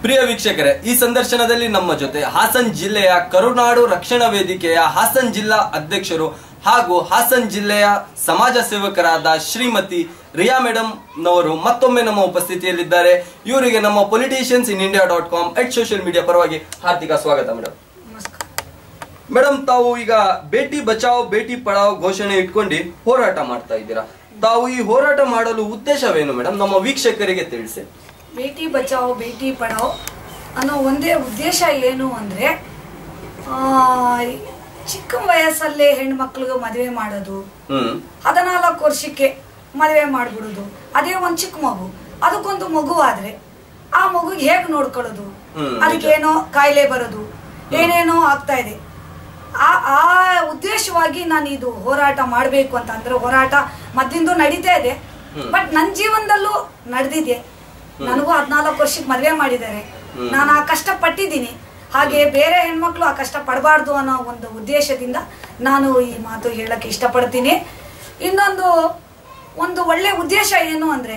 ಪ್ರಿಯ ವೀಕ್ಷಕರೇ ಈ ಸಂದರ್ಶನದಲ್ಲಿ ನಮ್ಮ ಜೊತೆ ಹಾಸನ್ ಜಿಲ್ಲೆಯ ಕರುನಾಡು ರಕ್ಷಣಾ ವೇದಿಕೆಯ ಹಾಸನ್ ಜಿಲ್ಲಾ ಅಧ್ಯಕ್ಷರು ಹಾಗೂ ಹಾಸನ್ ಜಿಲ್ಲೆಯ ಸಮಾಜ ಸೇವಕರಾದ ಶ್ರೀಮತಿ ರಿಯಾ ಮೇಡಮ್ ನವರು ಮತ್ತೊಮ್ಮೆ ನಮ್ಮ ಉಪಸ್ಥಿತಿಯಲ್ಲಿದ್ದಾರೆ ಇವರಿಗೆ ನಮ್ಮ politicians in India dot com at social media ಪರವಾಗಿ ಹಾರ್ದಿಕ ಸ್ವಾಗತ ಮೇಡಮ್ ಮೇಡಮ್ ತಾವು ಈಗ ಬೇಟಿ ಬಚಾವ್ ಬೇಟಿ ಪಡಾವ್ ಘೋಷಣೆ ಇಟ್ಕೊಂಡು ಹೋರಾಟ ಮಾಡ್ತಾ ಇದ್ದೀರಾ ತಾವು ಈ ಹೋರಾಟ ಮಾಡಲು ಉದ್ದೇಶವೇನು ಮೇಡಮ್ ನಮ್ಮ ವೀಕ್ಷಕರಿಗೆ ತಿಳಿಸಿ ಬೇಟಿ ಬಚಾವ್ ಬೇಟಿ ಪಡಾವ್ ಅನ್ನೋ ಒಂದೇ ಉದ್ದೇಶ ಏನು ಅಂದರೆ ಚಿಕ್ಕ ವಯಸ್ಸಲ್ಲೇ ಹೆಣ್ಮಕ್ಳಿಗೆ ಮದುವೆ ಮಾಡೋದು ಹ್ಮ್ ಹದಿನಾಲ್ಕು ವರ್ಷಕ್ಕೆ ಮದುವೆ ಮಾಡಿಬಿಡೋದು ಅದೇ ಒಂದು ಚಿಕ್ಕ ಮಗು ಅದಕ್ಕೊಂದು ಮಗು ಆದ್ರೆ ಆ ಮಗುಗೆ ಹೇಗೆ ನೋಡ್ಕೊಳ್ಳೋದು ಹ್ಮ್, ನಿಜ. ಅದಕ್ಕೇನೋ ಕಾಯಿಲೆ ಬರೋದು ಏನೇನೋ ಆಗ್ತಾ ಇದೆ ಆ ಆ ಉದ್ದೇಶವಾಗಿ ನಾನು ಇದು ಹೋರಾಟ ಮಾಡಬೇಕು ಅಂತ ಅಂದ್ರೆ ಹೋರಾಟ ಮೊದ್ಲಿಂದ ನಡೀತಾ ಇದೆ ಹ್ಮ್. ಬಟ್ ನನ್ನ ಜೀವನದಲ್ಲೂ ನಡೆದಿದೆ ನನಗೂ ಹದಿನಾಲ್ಕು ವರ್ಷಕ್ಕೆ ಮದುವೆ ಮಾಡಿದ್ದಾರೆ ಹ್ಮ್. ನಾನು ಆ ಕಷ್ಟ ಪಟ್ಟಿದ್ದೀನಿ ಹಾಗೆ ಬೇರೆ ಹೆಣ್ಮಕ್ಳು ಆ ಕಷ್ಟ ಪಡಬಾರ್ದು ಅನ್ನೋ ಒಂದು ಉದ್ದೇಶದಿಂದ ನಾನು ಈ ಮಾತು ಹೇಳಕ್ಕೆ ಇಷ್ಟಪಡ್ತೀನಿ ಇನ್ನೊಂದು ಒಂದು ಒಳ್ಳೆ ಉದ್ದೇಶ ಏನು ಅಂದ್ರೆ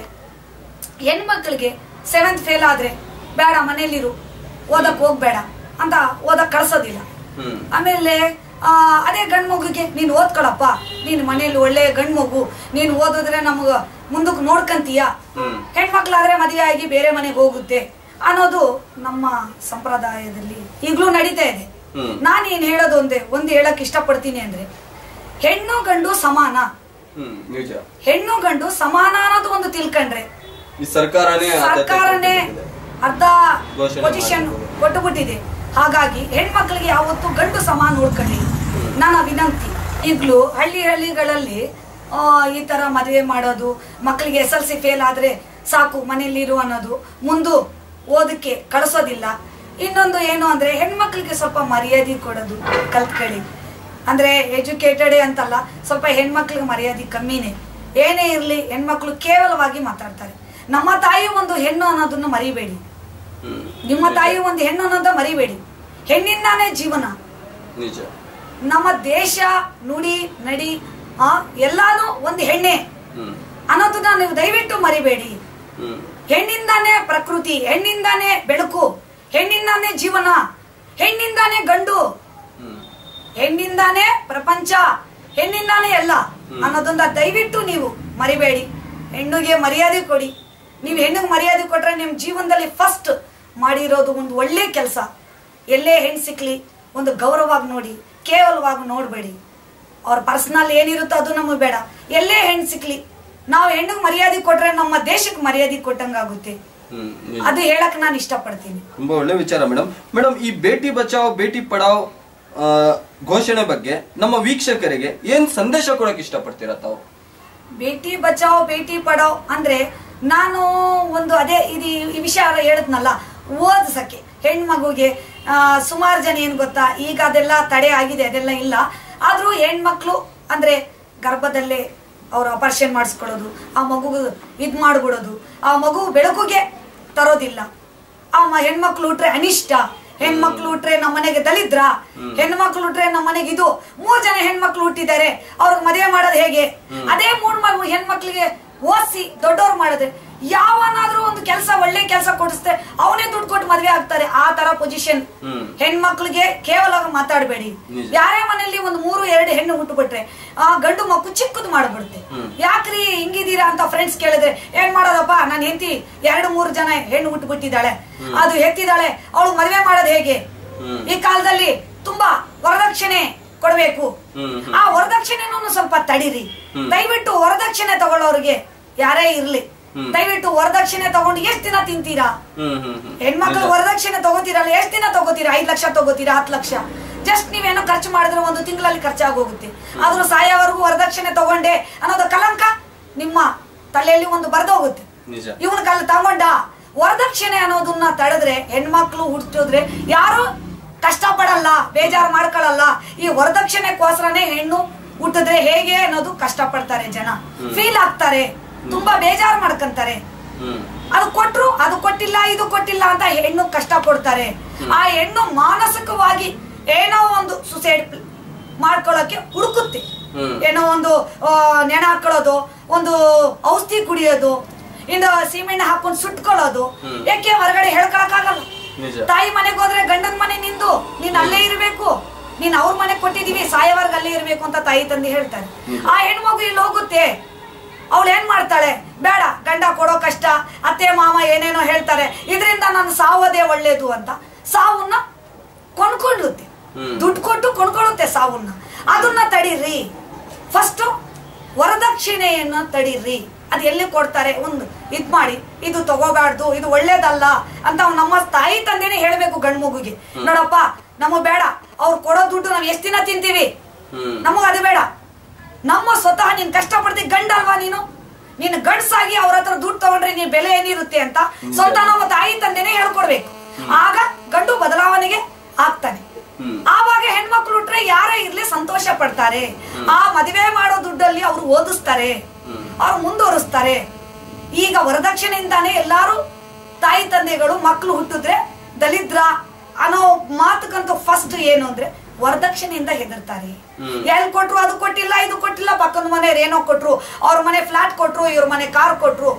ಹೆಣ್ಮಕ್ಳಿಗೆ ಸೆವೆಂತ್ ಫೇಲ್ ಆದ್ರೆ ಬೇಡ ಮನೇಲಿರು ಓದಕ್ ಹೋಗ್ಬೇಡ ಅಂತ ಓದಕ್ ಕಳ್ಸೋದಿಲ್ಲ ಹ್ಮ್ ಆಮೇಲೆ ಆ, ಅದೇ ಗಂಡ್ ಮಗುಗೆ ನೀನು ಓದ್ಕೊಳಪ್ಪ ನೀನು ಮನೇಲಿ ಒಳ್ಳೆ ಗಂಡ್ ಮಗು ನೀನು ಓದಿದ್ರೆ ನಮಗ ಮುಂದಕ್ಕೆ ನೋಡ್ಕಂತೀಯ ಹ್ಮ್. ಹೆಣ್ಮಕ್ಳಾದ್ರೆ ಮದುವೆ ಆಗಿ ಬೇರೆ ಮನೆಗೆ ಹೋಗುತ್ತೆ ಅನ್ನೋದು ನಮ್ಮ ಸಂಪ್ರದಾಯದಲ್ಲಿ ಈಗಲೂ ನಡೀತಾ ಇದೆ ಹ್ಮ್. ನಾನು ಏನ್ ಹೇಳೋದು ಒಂದೇ ಒಂದು ಹೇಳಕ್ ಇಷ್ಟಪಡ್ತೀನಿ ಅಂದ್ರೆ ಹೆಣ್ಣು ಗಂಡು ಸಮಾನ ಹ್ಮ್ ನಿಜ ಹೆಣ್ಣು ಗಂಡು ಸಮಾನ ಅನ್ನೋದು ಒಂದು ತಿಳ್ಕೊಂಡ್ರೆ ಈ ಸರ್ಕಾರನೇ ಆದ್ಯತೆ ಸರ್ಕಾರನೇ ಕೊಟ್ಟಿದೆ. ಅರ್ಧ ಘೋಷಣೆ ಪೊಸಿಷನ್ ಮಾಡಿದೆ. ಕೊಟ್ಟುಬಿಟ್ಟಿದೆ ಹಾಗಾಗಿ ಹೆಣ್ಮಕ್ಳಿಗೆ ಯಾವತ್ತು ಗಂಡು ಸಮಾನ ನೋಡ್ಕೊಳ್ಳಿ ನನ್ನ ವಿನಂತಿ ಈಗಲೂ ಹಳ್ಳಿ ಹಳ್ಳಿಗಳಲ್ಲಿ ಆ, ಈ ತರ ಮದುವೆ ಮಾಡೋದು ಮಕ್ಕಳಿಗೆ ಎಸ್ ಎಲ್ ಸಿ ಫೇಲ್ ಆದ್ರೆ ಸಾಕು ಮನೇಲಿರು ಅನ್ನೋದು ಮುಂದು ಓದಕ್ಕೆ ಕಳಿಸೋದಿಲ್ಲ ಇನ್ನೊಂದು ಏನು ಅಂದ್ರೆ ಹೆಣ್ಮಕ್ಳಿಗೆ ಸ್ವಲ್ಪ ಮರ್ಯಾದೆ ಕೊಡೋದು ಕಲ್ತ್ಕೊಳ್ಳಿ ಅಂದ್ರೆ ಎಜುಕೇಟೆಡ್ ಅಂತಲ್ಲ ಸ್ವಲ್ಪ ಹೆಣ್ಮಕ್ಳಿಗೆ ಮರ್ಯಾದೆ ಕಮ್ಮಿನೇ ಏನೇ ಇರಲಿ ಹೆಣ್ಮಕ್ಳು ಕೇವಲವಾಗಿ ಮಾತಾಡ್ತಾರೆ ನಮ್ಮ ತಾಯಿ ಒಂದು ಹೆಣ್ಣು ಅನ್ನೋದನ್ನ ಮರಿಬೇಡಿ ಹ್ಮ್ ನಿಮ್ಮ ತಾಯಿ ಒಂದು ಹೆಣ್ಣು ಅನ್ನೋದ ಮರಿಬೇಡಿ ಹೆಣ್ಣಿಂದಾನೇ ಜೀವನ ನಿಜ ನಮ್ಮ ದೇಶ ನುಡಿ ನಡಿ ಆ ಎಲ್ಲಾನು ಒಂದು ಹೆಣ್ಣೆ ಹ್ಮ್ ಅನ್ನೋದನ್ನ ನೀವು ದಯವಿಟ್ಟು ಮರಿಬೇಡಿ ಹ್ಮ್ ಹೆಣ್ಣಿಂದಾನೇ ಪ್ರಕೃತಿ ಹೆಣ್ಣಿಂದಾನೇ ಬೆಳಕು ಹೆಣ್ಣಿಂದಾನೇ ಜೀವನ ಹೆಣ್ಣಿಂದಾನೇ ಗಂಡು ಹ್ಮ್ ಹೆಣ್ಣಿಂದಾನೇ ಪ್ರಪಂಚ ಹೆಣ್ಣಿಂದಾನೇ ಎಲ್ಲ ಅನ್ನೋದನ್ನ ದಯವಿಟ್ಟು ನೀವು ಮರಿಬೇಡಿ ಹೆಣ್ಣಿಗೆ ಮರ್ಯಾದೆ ಕೊಡಿ ನೀವು ಹೆಣ್ಣಿಗೆ ಮರ್ಯಾದೆ ಕೊಟ್ರೆ ನಿಮ್ಮ ಜೀವನದಲ್ಲಿ ಫಸ್ಟ್ ಮಾಡಿರೋದು ಒಂದು ಒಳ್ಳೆ ಕೆಲಸ ಎಲ್ಲೇ ಹೆಣ್ಣು ಸಿಕ್ಲಿ ಒಂದು ಗೌರವವಾಗಿ ನೋಡಿ ಕೇವಲವಾಗಿ ನೋಡಬೇಡಿ ಅವ್ರ ಪರ್ಸನಲ್ ಏನಿರುತ್ತೋ ಅದು ನಮಗೆ ಬೇಡ ಎಲ್ಲೇ ಹೆಣ್ಣು ಸಿಕ್ಲಿ ನಾವು ಹೆಣ್ಣಿಗೆ ಮರ್ಯಾದೆ ಕೊಟ್ರೆ ನಮ್ಮ ದೇಶಕ್ಕೆ ಮರ್ಯಾದೆ ಕೊಟ್ಟಂಗಾಗುತ್ತೆ ಹ್ಮ್ ನಿಜ. ಅದು ಹೇಳಕ್ ನಾನು ಇಷ್ಟಪಡ್ತೀನಿ ತುಂಬಾ ಒಳ್ಳೆ ವಿಚಾರ ಮೇಡಮ್ ಮೇಡಮ್ ಈ ಬೇಟಿ ಬಚಾವ್ ಬೇಟಿ ಪಡಾವ್ ಆ, ಘೋಷಣೆ ಬಗ್ಗೆ ನಮ್ಮ ವೀಕ್ಷಕರಿಗೆ ಏನ್ ಸಂದೇಶ ಕೊಡಕ್ ಇಷ್ಟಪಡ್ತೀರಾ ತಾವು ಬೇಟಿ ಬಚಾವ್ ಬೇಟಿ ಪಡಾವ್ ಅಂದ್ರೆ ನಾನು ಒಂದು ಅದೇ ಇದು ಈ ವಿಷಯ ಹೇಳಿದ್ನಲ್ಲ ಓದಿಸಕ್ಕೆ ಹೆಣ್ಮಗುಗೆ ಸುಮಾರು ಜನ ಏನ್ ಗೊತ್ತಾ ಈಗ ಅದೆಲ್ಲ ತಡೆ ಆಗಿದೆ ಅದೆಲ್ಲ ಇಲ್ಲ ಆದ್ರೂ ಹೆಣ್ಮಕ್ಳು ಅಂದ್ರೆ ಗರ್ಭದಲ್ಲೇ ಅವ್ರು ಆಪರೇಷನ್ ಮಾಡಿಸ್ಕೊಳ್ಳೋದು ಆ ಮಗು ಇದ್ ಮಾಡ್ಬಿಡೋದು ಆ ಮಗು ಬೆಳಕುಗೆ ತರೋದಿಲ್ಲ ಆ ಮ- ಹೆಣ್ಮಕ್ಳು ಹುಟ್ರೆ ಅನಿಷ್ಟ ಹೆಣ್ಮಕ್ಳು ಹುಟ್ರೆ ನಮ್ಮ ಮನೆಗೆ ದಲಿದ್ರ ಹೆಣ್ಮಕ್ಳು ಹುಟ್ರೆ ನಮ್ಮ ಮನೆಗೆ ಇದು ಮೂರ್ ಜನ ಹೆಣ್ಮಕ್ಳು ಹುಟ್ಟಿದ್ದಾರೆ ಅವ್ರಿಗೆ ಮದುವೆ ಮಾಡೋದು ಹೇಗೆ ಅದೇ ಮೂರ್ ಮಗು ಹೆಣ್ಮಕ್ಳಿಗೆ ಓದಿಸಿ ದೊಡ್ಡವ್ರು ಮಾಡಿದ್ರೆ ಯಾವನಾದ್ರೂ ಒಂದು ಕೆಲಸ ಒಳ್ಳೆ ಕೆಲಸ ಕೊಡಿಸ್ತೆ ಅವನೇ ದುಡ್ಡು ಕೊಟ್ಟು ಮದ್ವೆ ಆಗ್ತಾರೆ ಆ ತರ ಪೊಸಿಷನ್ ಹ್ಮ್. ಹೆಣ್ಮಕ್ಳಿಗೆ ಕೇವಲ ಮಾತಾಡಬೇಡಿ ನಿಜ. ಯಾರೇ ಮನೆಯಲ್ಲಿ ಒಂದು ಮೂರು ಎರಡು ಹೆಣ್ಣು ಹುಟ್ಟುಬಿಟ್ರೆ ಆ ಗಂಡು ಮಕ್ಕಳು ಚಿಕ್ಕದು ಮಾಡ್ಬಿಡುತ್ತೆ ಹ್ಮ್. ಯಾಕ್ರಿ ಹಿಂಗಿದ್ದೀರಾ ಅಂತ ಫ್ರೆಂಡ್ಸ್ ಕೇಳಿದ್ರೆ ಏನ್ ಮಾಡೋದಪ್ಪ ನಾನು ಹೆಂಡತಿ ಎರಡು ಮೂರು ಜನ ಹೆಣ್ಣು ಹುಟ್ಟುಬಿಟ್ಟಿದ್ದಾಳೆ ಅದು ಹೆತ್ತಿದ್ದಾಳೆ ಅವಳು ಮದುವೆ ಮಾಡೋದು ಹೇಗೆ ಹ್ಮ್. ಈ ಕಾಲದಲ್ಲಿ ತುಂಬಾ ವರದಕ್ಷಿಣೆ ಕೊಡಬೇಕು ಹ್ಮ್, ಹ್ಮ್. ಆ ವರದಕ್ಷಿಣೆನೂ ಸ್ವಲ್ಪ ತಡೀರಿ ಹ್ಮ್. ದಯವಿಟ್ಟು ವರದಕ್ಷಿಣೆ ತಗೊಳ್ಳೋರಿಗೆ ಯಾರೇ ಇರ್ಲಿ ಹ್ಮ್. ದಯವಿಟ್ಟು ವರದಕ್ಷಿಣೆ ತಗೊಂಡು ಎಷ್ಟ್ ದಿನ ತಿಂತೀರಾ ಹ್ಮ್ ಹ್ಮ್ ಹ್ಮ್ ಹೆಣ್ಮಕ್ಳು ನಿಜ. ವರದಕ್ಷಿಣೆ ತಗೋತೀರಲ್ಲ ಎಷ್ಟ್ ದಿನ ತಗೋತೀರಾ ಐದ್ ಲಕ್ಷ ತಗೋತೀರಾ ಹತ್ತು ಲಕ್ಷ ಜಸ್ಟ್ ನೀವೇನೋ ಖರ್ಚು ಮಾಡಿದ್ರೆ ಒಂದು ತಿಂಗಳಲ್ಲಿ ಖರ್ಚಾಗೋಗುತ್ತೆ ಆದ್ರೂ ಸಾಯೋವರೆಗೂ ವರದಕ್ಷಿಣೆ ತಗೊಂಡೆ ಅನ್ನೋದು ಕಲಂಕ ನಿಮ್ಮ ತಲೆಯಲ್ಲಿ ಒಂದು ಬರ್ದೋಗುತ್ತೆ ನಿಜ ಇವನ್ ಕಲ್ ತಗೊಂಡ ವರದಕ್ಷಿಣೆ ಅನ್ನೋದನ್ನ ತಡೆದ್ರೆ ಹೆಣ್ಮಕ್ಳು ಹುಟ್ಟಿದ್ರೆ ಯಾರು ಕಷ್ಟಪಡಲ್ಲ ಬೇಜಾರು ಮಾಡ್ಕೊಳಲ್ಲ ಈ ವರದಕ್ಷಿಣೆಗೋಸ್ಕರನೇ ಹೆಣ್ಣು ಹುಟ್ಟಿದ್ರೆ ಹೇಗೆ ಅನ್ನೋದು ಕಷ್ಟಪಡ್ತಾರೆ ಜನ ಫೀಲ್ ಆಗ್ತಾರೆ ತುಂಬಾ ಬೇಜಾರು ಮಾಡ್ಕೊಂತಾರೆ ಹ್ಮ್ ಅದು ಕೊಟ್ರು ಅದು ಕೊಟ್ಟಿಲ್ಲ ಇದು ಕೊಟ್ಟಿಲ್ಲ ಅಂತ ಹೆಣ್ಣು ಕಷ್ಟ ಪಡ್ತಾರೆ ಆ ಹೆಣ್ಣು ಮಾನಸಿಕವಾಗಿ ಏನೋ ಒಂದು ಸುಸೈಡ್ ಮಾಡ್ಕೊಳ್ಳೋಕೆ ಹುಡುಕುತ್ತೆ ಹ್ಮ್. ಏನೋ ಒಂದು ಆ, ನೆಣ ಹಾಕೊಳ್ಳೋದು ಒಂದು ಔಷಧಿ ಕುಡಿಯೋದು ಇನ್ನು ಸೀಮೆಣ್ಣೆ ಹಾಕೊಂಡು ಸುಟ್ಕೊಳ್ಳೋದು ಯಾಕೆ ಹೊರಗಡೆ ಹೇಳ್ಕೊಳಕ್ಕಾಗಲ್ಲ ನಿಜ. ತಾಯಿ ಮನೆಗೆ ಹೋದ್ರೆ ಗಂಡನ ಮನೆ ನಿಂದು ನೀನ್ ಅಲ್ಲೇ ಇರ್ಬೇಕು ನೀನ್ ಅವ್ರ ಮನೆ ಕೊಟ್ಟಿದೀವಿ ಸಾಯವರ್ಗ ಅಲ್ಲೇ ಇರ್ಬೇಕು ಅಂತ ತಾಯಿ ತಂದೆ ಹೇಳ್ತಾರೆ ಆ ಹೆಣ್ಮಗು ಇಲ್ಲಿ ಹೋಗುತ್ತೆ ಅವಳು ಏನ್ ಮಾಡ್ತಾಳೆ ಬೇಡ ಗಂಡ ಕೊಡೋ ಕಷ್ಟ ಅತ್ತೆ ಮಾಮ ಏನೇನೋ ಹೇಳ್ತಾರೆ ಇದರಿಂದ ನಾನು ಸಾವೋದೇ ಒಳ್ಳೇದು ಅಂತ ಸಾವನ್ನ ಕೊಂಡ್ಕೊಳ್ಳುತ್ತೆ ಹ್ಮ್. ದುಡ್ಡು ಕೊಟ್ಟು ಕೊಂಡ್ಕೊಳ್ಳುತ್ತೆ ಸಾವನ್ನ ಅದನ್ನ ತಡೀರಿ ಫಸ್ಟ್ ವರದಕ್ಷಿಣೆಯನ್ನ ತಡೀರಿ ಅದು ಎಲ್ಲಿ ಕೊಡ್ತಾರೆ ಒಂದು ಇದ್ ಮಾಡಿ ಇದು ತಗೋಬಾರ್ದು ಇದು ಒಳ್ಳೇದಲ್ಲ ಅಂತ ಅವ್ನ್ ನಮ್ಮ ತಾಯಿ ತಂದೆನೇ ಹೇಳ್ಬೇಕು ಗಂಡ್ ಮಗುಗೆ ನೋಡಪ್ಪ ನಮಗ್ ಬೇಡ ಅವ್ರು ಕೊಡೋ ದುಡ್ಡು ನಾವ್ ಎಷ್ಟ್ ದಿನ ತಿಂತೀವಿ ಹ್ಮ್ ನಮಗ್ ಅದು ಬೇಡ ನಮ್ಮ ಸ್ವತಃ ನೀನ್ ಕಷ್ಟಪಡ್ತಿ ಗಂಡ ಅಲ್ವಾ ನೀನು ನೀನು ಗಂಡ್ಸಾಗಿ ಅವ್ರ ಹತ್ರ ದುಡ್ಡು ತಗೊಂಡ್ರೆ ನೀನ್ ಬೆಲೆ ಏನಿರುತ್ತೆ ಅಂತ ಸ್ವಂತ ನಮ್ಮ ತಾಯಿ ತಂದೆನೇ ಹೇಳ್ಕೊಡ್ಬೇಕು ಆಗ ಗಂಡು ಬದಲಾವಣೆಗೆ ಆಗ್ತಾನೆ ಹ್ಮ್. ಆವಾಗ ಹೆಣ್ಮಕ್ಳು ಹುಟ್ರೆ ಯಾರೇ ಇರ್ಲಿ ಸಂತೋಷ ಪಡ್ತಾರೆ ಆ ಮದುವೆ ಮಾಡೋ ದುಡ್ಡಲ್ಲಿ ಅವ್ರು ಓದಿಸ್ತಾರೆ ಅವ್ರು ಮುಂದುವರಿಸ್ತಾರೆ ಈಗ ವರದಕ್ಷಿಣೆಯಿಂದಾನೇ ಎಲ್ಲಾರು ತಾಯಿ ತಂದೆಗಳು ಮಕ್ಕಳು ಹುಟ್ಟಿದ್ರೆ ದಲಿದ್ರ ಅನ್ನೋ ಮಾತಕ್ಕಂತೂ ಫಸ್ಟ್ ಏನು ಅಂದ್ರೆ ವರದಕ್ಷಿಣೆಯಿಂದ ಹೆದರ್ತಾರೆ ಹ್ಮ್. ಎಲ್ ಕೊಟ್ರು ಅದು ಕೊಟ್ಟಿಲ್ಲ ಇದು ಕೊಟ್ಟಿಲ್ಲ ಪಕ್ಕದ ಮನೆ ಏನೋ ಕೊಟ್ರು ಅವ್ರ ಮನೆ ಫ್ಲಾಟ್ ಕೊಟ್ರು ಇವ್ರ ಮನೆ ಕಾರ್ ಕೊಟ್ರು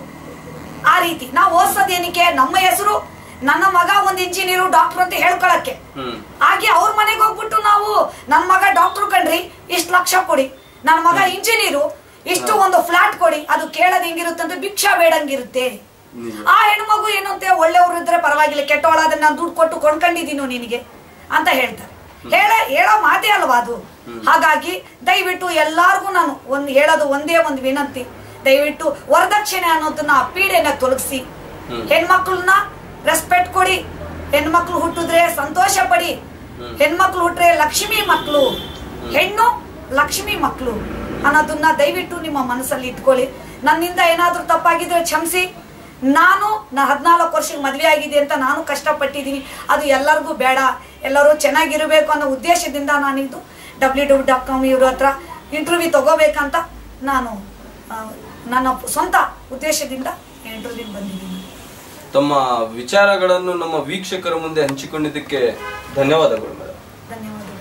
ಆ ರೀತಿ ನಾವು ಓದ್ಸೋದೇನಕ್ಕೆ ನಮ್ಮ ಹೆಸರು ನನ್ನ ಮಗ ಒಂದ್ ಇಂಜಿನಿಯರು ಡಾಕ್ಟರ್ ಅಂತ ಹೇಳ್ಕೊಳಕ್ಕೆ ಹ್ಮ್ ಹಾಗೆ ಅವ್ರ ಮನೆಗೆ ಹೋಗ್ಬಿಟ್ಟು ನಾವು ನನ್ನ ಮಗ ಡಾಕ್ಟರ್ ಕಣ್ರಿ ಇಷ್ಟು ಲಕ್ಷ ಕೊಡಿ ನನ್ನ ಮಗ ಇಂಜಿನಿಯರು ಇಷ್ಟು ಒಂದು ಫ್ಲಾಟ್ ಕೊಡಿ ಅದು ಕೇಳದ್ ಹೆಂಗಿರುತ್ತೆ ಅಂದ್ರೆ ಭಿಕ್ಷಾ ಬೇಡಂಗಿರುತ್ತೆ ನಿಜ. ಆ ಹೆಣ್ಮಗು ಏನು ಅಂತ ಒಳ್ಳೆಯವ್ರು ಇದ್ರೆ ಪರವಾಗಿಲ್ಲ ಕೆಟ್ಟವಳಾದ್ರೆ ನಾನು ದುಡ್ಡು ಕೊಟ್ಟು ಕೊಂಡ್ಕೊಂಡಿದ್ದೀನೋ ನಿನಗೆ ಅಂತ ಹೇಳ್ತಾರೆ ಹೇಳ ಹೇಳೋ ಮಾತೇ ಅಲ್ವಾ ಅದು ಹಾಗಾಗಿ ದಯವಿಟ್ಟು ಎಲ್ಲಾರ್ಗು ನಾನು ಒಂದ್ ಹೇಳೋದು ಒಂದೇ ಒಂದು ವಿನಂತಿ ದಯವಿಟ್ಟು ವರದಕ್ಷಿಣೆ ಅನ್ನೋದನ್ನ ಆ ಪೀಡೆನ ತೊಲಗಿಸಿ ಹ್ಮ್. ಹೆಣ್ಮಕ್ಳನ್ನ ರೆಸ್ಪೆಕ್ಟ್ ಕೊಡಿ ಹೆಣ್ಮಕ್ಳು ಹುಟ್ಟಿದ್ರೆ ಸಂತೋಷ ಪಡಿ ಹೆಣ್ಮಕ್ಳು ಹುಟ್ರೆ ಲಕ್ಷ್ಮಿ ಮಕ್ಕಳು ಹೆಣ್ಣು ಲಕ್ಷ್ಮಿ ಮಕ್ಕಳು ಅನ್ನೋದನ್ನ ದಯವಿಟ್ಟು ನಿಮ್ಮ ಮನಸ್ಸಲ್ಲಿ ಇಟ್ಕೊಳ್ಳಿ ನನ್ನಿಂದ ಏನಾದ್ರೂ ತಪ್ಪಾಗಿದ್ರೆ ಕ್ಷಮಿಸಿ ನಾನು ನಾ ಹದಿನಾಲ್ಕು ವರ್ಷಕ್ಕೆ ಮದುವೆ ಆಗಿದೆ ಅಂತ ನಾನು ಕಷ್ಟಪಟ್ಟಿದ್ದೀನಿ ಅದು ಎಲ್ಲರಿಗೂ ಬೇಡ ಎಲ್ಲರೂ ಚೆನ್ನಾಗಿರಬೇಕು ಅನ್ನೋ ಉದ್ದೇಶದಿಂದ ನಾನಿದು ಡಬ್ಲ್ಯೂ ಡಬ್ಲ್ಯೂ ಡಾಟ್ ಕಾಮ್ ಇವ್ರ ಹತ್ರ ಇಂಟರ್ವ್ಯೂ ತಗೋಬೇಕಂತ ನಾನು ಆ, ನನ್ನ ಸ್ವಂತ ಉದ್ದೇಶದಿಂದ ಇಂಟರ್ವ್ಯೂ ಬಂದಿದ್ದೀನಿ ತಮ್ಮ ವಿಚಾರಗಳನ್ನು ನಮ್ಮ ವೀಕ್ಷಕರ ಮುಂದೆ ಹಂಚಿಕೊಂಡಿದ್ದಕ್ಕೆ ಧನ್ಯವಾದಗಳು ಮೇಡಮ್ ಧನ್ಯವಾದಗಳು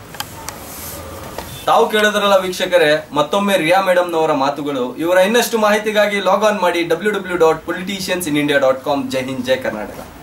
ತಾವು ಕೇಳಿದ್ರಲ್ಲ ವೀಕ್ಷಕರೇ ಮತ್ತೊಮ್ಮೆ ರಿಯಾ ಮೇಡಮ್ ನವರ ಮಾತುಗಳು ಇವರ ಇನ್ನಷ್ಟು ಮಾಹಿತಿಗಾಗಿ ಲಾಗ್ ಆನ್ ಮಾಡಿ W W dot politicians in India dot com ಜೈ ಹಿಂದ್ ಜೈ ಕರ್ನಾಟಕ